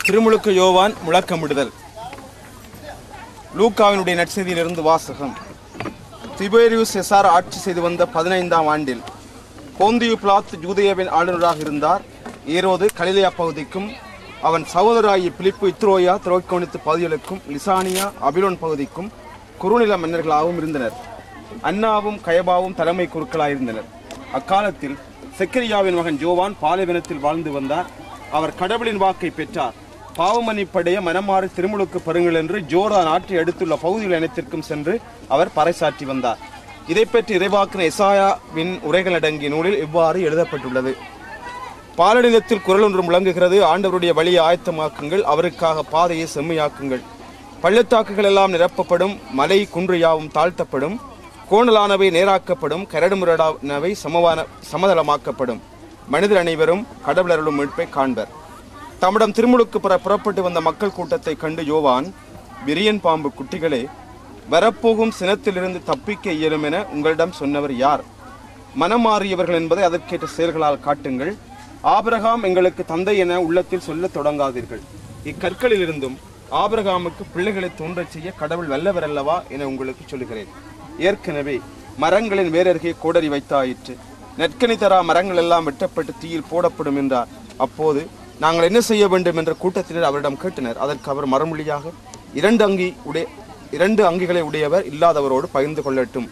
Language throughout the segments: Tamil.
திருமுழுக்கு யோவான் முழக்கமிடுதல் லூக்காவினுடைய நற்செய்தியிலிருந்து வாசகம் திபேரியுஸ் செசார் ஆட்சி செய்து வந்த பதினைந்தாம் ஆண்டில் போந்தியு பிளாத் ஜூதேயாவின் ஆளுநராக இருந்தார் ஈரோது கலிலேயா பகுதிக்கும் அவன் சகோதராகிய பிலிப்பு இத்ரோயா திரோக்கோணித்து பகுதிகளுக்கும் லிசானியா அபிலோன் பகுதிக்கும் குறுநில மன்னர்களாகவும் இருந்தனர் அன்னாவும் கயபாவும் தலைமை குருக்களாயிருந்தனர் அக்காலத்தில் செக்கரியாவின் மகன் ஜோவான் பாலைவனத்தில் வாழ்ந்து வந்தார் அவர் கடவுளின் வாக்கை பெற்றார் பாவமன்னிப்படைய மனமாறு திருமுழுக்கு பெறுங்கள் என்று ஜோர்தான் ஆற்றி அடுத்துள்ள பகுதிகள் அனைத்திற்கும் சென்று அவர் பறைசாற்றி வந்தார் இதை பற்றி இறைவாக்கின எசாயாவின் உரைகள் அடங்கிய நூலில் இவ்வாறு எழுதப்பட்டுள்ளது பாலனிதத்தில் குரல் ஒன்று முழங்குகிறது ஆண்டவருடைய வழியை ஆயத்தமாக்குங்கள் அவருக்காக பாதையை செம்மையாக்குங்கள் பள்ளத்தாக்குகள் எல்லாம் நிரப்பப்படும் மலை குன்று யாவும் தாழ்த்தப்படும் கோணலானவை நேராக்கப்படும் கரடுமுரடானவை சமவான சமதளமாக்கப்படும் மனிதர் அனைவரும் கடவுளருளும் மீட்பை காண்பர் தம்மிடம் திருமுழுக்கு பெற புறப்பட்டு வந்த மக்கள் கூட்டத்தை கண்டு யோவான் விரியன் பாம்பு குட்டிகளே வரப்போகும் சினத்திலிருந்து தப்பிக்க இயலும் என உங்களிடம் சொன்னவர் யார் மனம் மாறியவர்கள் என்பதை அதற்கேற்ற செயல்களால் காட்டுங்கள் ஆபிரகாம் எங்களுக்கு தந்தை என உள்ளத்தில் சொல்லத் தொடங்காதீர்கள் இக்கற்களிலிருந்தும் ஆபிரகாமுக்கு பிள்ளைகளை தோன்றச் செய்ய கடவுள் வல்லவர் அல்லவா என உங்களுக்கு சொல்லுகிறேன் ஏற்கனவே மரங்களின் வேரருகே கோடரி வைத்தாயிற்று நெற்கனி தரா மரங்கள் எல்லாம் வெட்டப்பட்டு தீயில் போடப்படும் என்றார் அப்போது நாங்கள் என்ன செய்ய வேண்டும் என்ற கூட்டத்தினர் அவரிடம் கேட்டனர் அதற்கு அவர் மறுமொழியாக இரண்டு அங்கி உடைய இரண்டு அங்கிகளை உடையவர் இல்லாதவரோடு பகிர்ந்து கொள்ளட்டும்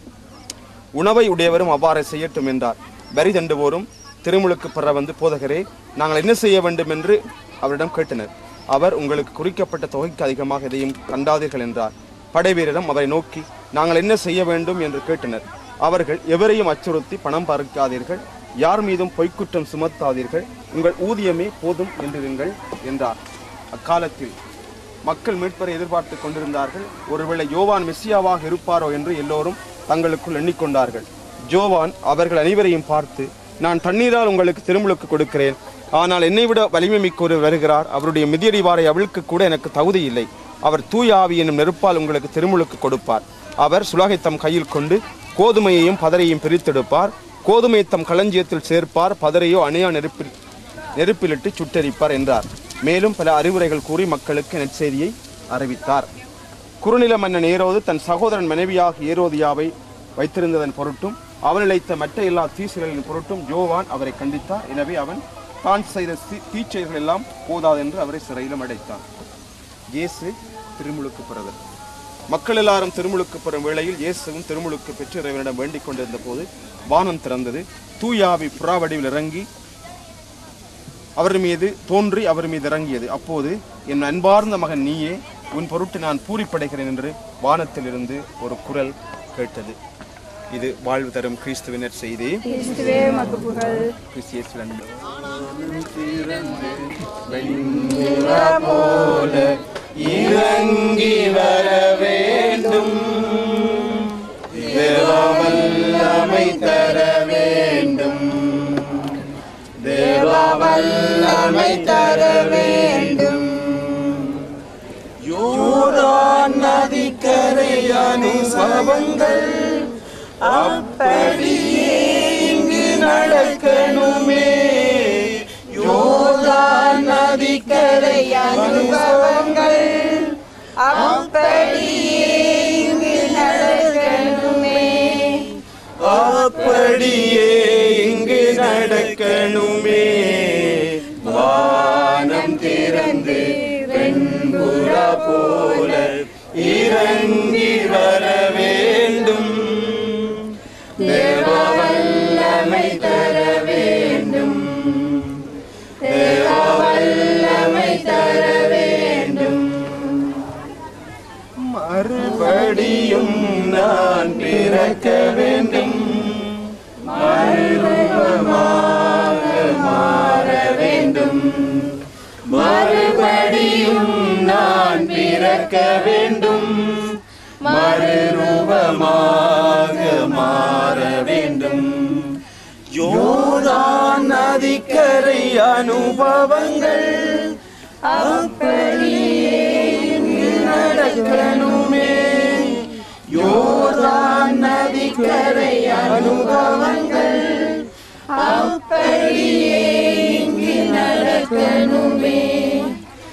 உணவை உடையவரும் அவ்வாறே செய்யட்டும் என்றார் வரி தண்டுவோரும் திருமுழுக்கு பெற வந்து போதகரே நாங்கள் என்ன செய்ய வேண்டும் என்று அவரிடம் கேட்டனர் அவர் உங்களுக்கு குறிக்கப்பட்ட தொகைக்கு அதிகமாக எதையும் கண்டாதீர்கள் என்றார் படைவீரரும் அவரை நோக்கி நாங்கள் என்ன செய்ய வேண்டும் என்று கேட்டனர் அவர்கள் எவரையும் அச்சுறுத்தி பணம் பறிக்காதீர்கள் யார் மீதும் பொய்க்குற்றம் சுமத்தாதீர்கள் உங்கள் ஊதியமே போதும் என்றிருங்கள் என்றார் அக்காலத்தில் மக்கள் மீட்பரை எதிர்பார்த்து கொண்டிருந்தார்கள் ஒருவேளை யோவான் மெஸ்ஸியாவாக இருப்பாரோ என்று எல்லோரும் தங்களுக்குள் எண்ணிக்கொண்டார்கள் ஜோவான் அவர்கள் அனைவரையும் பார்த்து நான் தண்ணீரால் உங்களுக்கு திருமுழுக்கு கொடுக்கிறேன் ஆனால் என்னை விட வலிமை மிக்க ஒருவர் வருகிறார் அவருடைய மிதியடிவாரை அவிழ்க்கு கூட எனக்கு தகுதி இல்லை அவர் தூய ஆவி என்னும் நெருப்பால் உங்களுக்கு திருமுழுக்கு கொடுப்பார் அவர் சுலகை தம் கையில் கொண்டு கோதுமையையும் பதரையும் பிரித்தெடுப்பார் கோதுமையை தம் களஞ்சியத்தில் சேர்ப்பார் பதரையோ அணையா நெருப்பில் நெருப்பிலிட்டு சுட்டெரிப்பார் என்றார் மேலும் பல அறிவுரைகள் கூறி மக்களுக்கு நற்செய்தியை அறிவித்தார் குறுநில மன்னன் ஏரோது தன் சகோதரன் மனைவியாக ஏரோதியாவை வைத்திருந்ததன் பொருட்டும் அவன் இழைத்த மற்ற எல்லா தீசுகளின் பொருட்டும் ஜோவான் அவரை கண்டித்தார் எனவே அவன் தான் செய்த தீ- தீச்செயல்கள் எல்லாம் போதாதென்று அவரை சிறையிலும் அடைத்தான் இயேசு திருமுழுக்கு பெறுதல் மக்கள் எல்லாரும் திருமுழுக்கு பெறும் வேளையில் இயேசுவும் திருமுழுக்கு பெற்று இறைவனிடம் வேண்டிக் கொண்டிருந்த போது வானம் திறந்தது தூயாவி புறா வடிவில் இறங்கி அவர் மீது தோன்றி அவர் மீது இறங்கியது அப்போது என் அன்பார்ந்த மகன் நீயே உன் பொருட்டு நான் பூரிப்படைகிறேன் என்று வானத்திலிருந்து ஒரு குரல் கேட்டது இது வாழ்வு தரும் கிறிஸ்துவினர் செய்தி கிறிஸ்துவே மக்கு புகழ் கிறிஸ்தியேசுவின் அன்பு. இறங்கி வர வேண்டும் தேவவல்லமை தர வேண்டும் தேவவல்லமை தர வேண்டும் யோர்தான் நதிக்கரை அனுபவங்கள் அப்படியே இங்கு நடக்கணுமே யோர்தான் நதிக்கரை அனுபவங்கள் அப்படியே இங்கு நடக்கணுமே அப்படியே இங்கு நடக்கணுமே வானம் திறந்து வெண்புறா போல இறங்கி வர வேண்டும் தேவவல்லமை தர வேண்டும் தேவவல்லமை தர வேண்டும் மறுபடியும் நான் பிறக்க வேண்டும் மறுரூபமாக மாற வேண்டும் மறுபடியும் நான் பிறக்க வேண்டும் மறுரூபமாக மாற வேண்டும் யோதான் நதிக்கரை அனுபவங்கள் அப்படியே இங்கு நடக்கணுமே யோதான் நதிக்கரை அனுபவங்கள் அப்படியே இங்கு நடக்கணுமே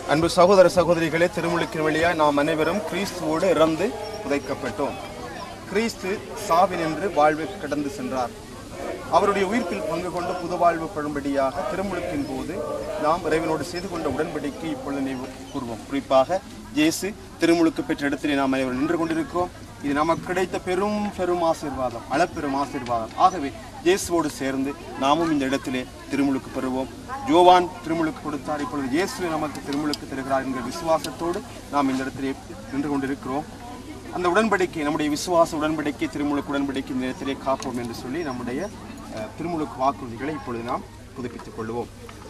அன்பு சகோதர சகோதரிகளே திருமுழுக்கின் வழியாய் நாம் அனைவரும் கிறிஸ்துவோடு இறந்து புதைக்கப்பட்டோம் கிறிஸ்து சாவினின்று வாழ்வை கடந்து சென்றார் அவருடைய உயிர்ப்பில் பங்கு கொண்டு புது வாழ்வு படும்படியாக திருமுழுக்கின் போது நாம் இறைவனோடு செய்து கொண்ட உடன்படிக்கை இப்பொழுது நினைவு கூறுவோம் குறிப்பாக இயேசு திருமுழுக்கு பெற்ற இடத்திலே நாம் அனைவரும் நின்று கொண்டிருக்கிறோம் இது நமக்கு கிடைத்த பெரும் பெரும் ஆசீர்வாதம் அளப்பெரும் ஆசீர்வாதம் ஆகவே இயேசுவோடு சேர்ந்து நாமும் இந்த இடத்திலே திருமுழுக்கு பெறுவோம் ஜோவான் திருமுழுக்கு கொடுத்தார் இப்பொழுது இயேசு நமக்கு திருமுழுக்கு தருகிறார் என்கிற விசுவாசத்தோடு நாம் இந்த இடத்திலே நின்று கொண்டிருக்கிறோம் அந்த உடன்படிக்கை நம்முடைய விசுவாச உடன்படிக்கை திருமுழுக்கு உடன்படிக்கை இந்த நேரத்திலே காப்போம் என்று சொல்லி நம்முடைய அஹ், திருமுழுக்கு வாக்குறுதிகளை இப்பொழுது நாம் புதுப்பித்துக் கொள்வோம்